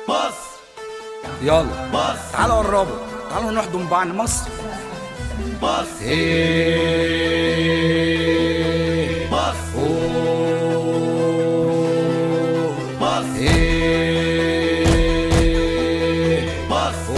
مصر يلا مصر تعالوا قربوا تعالوا نحضن بعض مصر مصر ايه مصر أوه. مصر ايه مصر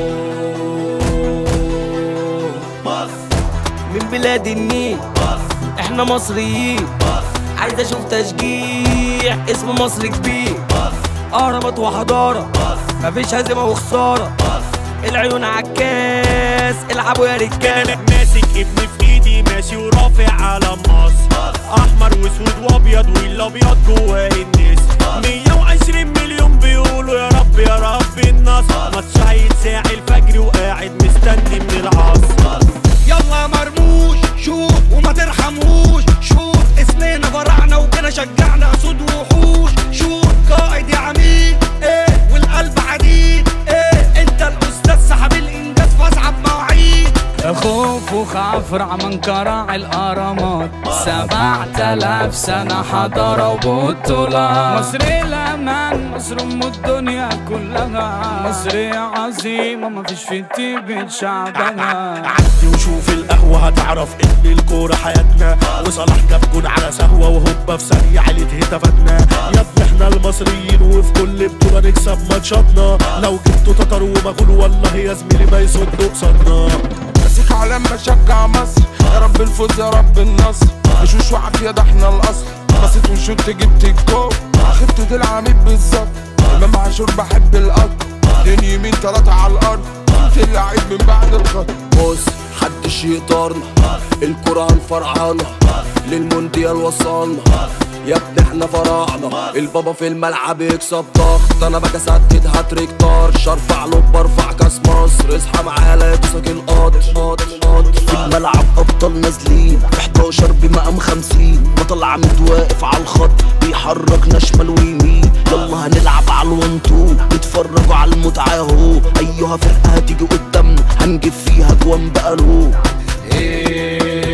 أوه. مصر من بلاد النيل مصر احنا مصريين مصر عايز اشوف تشجيع اسم مصر كبير مصر اهرامات وحضاره مصر مفيش هزيمه وخساره مصر العيون عالكاس العبوا يا رجاله ماسك ابني في ايدي ماشي ورافع علم مصر احمر واسود وابيض والابيض جواه الناس 120 مليون بيقولوا يا رب يا رب النصر ماتش هيتساع الفجر وقاعد مستني من العصر يلا مرموش شوف وما ترحموش شوف اسمنا فرعنا وكده شجعنا اسود وحوش شوف قائد يا عميد ايه والقلب عديد ايه انت الاستاذ سحب الانجاز فاصعب مواعيد خوف وخفرع من كراع الأهرامات سبعة آلاف سنة حضارة وبطولات مصر الأمان مصر أم الدنيا كلها مصر عظيمة مفيش في التيب شعبها عدي وشوف القهوة هتعرف ان الكورة حياتنا وصلاح جاب جون على سهوة وهوبا في ثانية علت هتافاتنا يا ابني احنا المصريين وفي كل بطولة نكسب ماتشاتنا لو جبتوا تتر ومغول والله يا زميلي ما يصدوا قصادنا ماسك علم بشجع مصر يا رب الفوز يا رب النصر وشوش وعافية ده احنا الاصل بصيت وشوت جبت الجول خطة العميد بالظبط امام عاشور بحب القط اتنين يمين تلاتة على الارض انت اللعيب من بعد الخط بص حدش يقدرنا الكرة هنفرعنا للمونديال وصلنا يا ابني احنا فراعنة البابا في الملعب يكسب ضغط انا بقى اسدد هاتريك طرش ارفع له برفع كاس مصر اصحى معايا لا يدوسك القطر قطر قطر في الملعب ابطال نازلين في 11 بمقام 50 بطل عميد واقف على الخط بيحركنا شمال ويمين يلا هنلعب على الون تو اتفرجوا على المتعة اهو ايها فرقة هتيجي قدامنا هنجيب فيها جوان بقى له إيه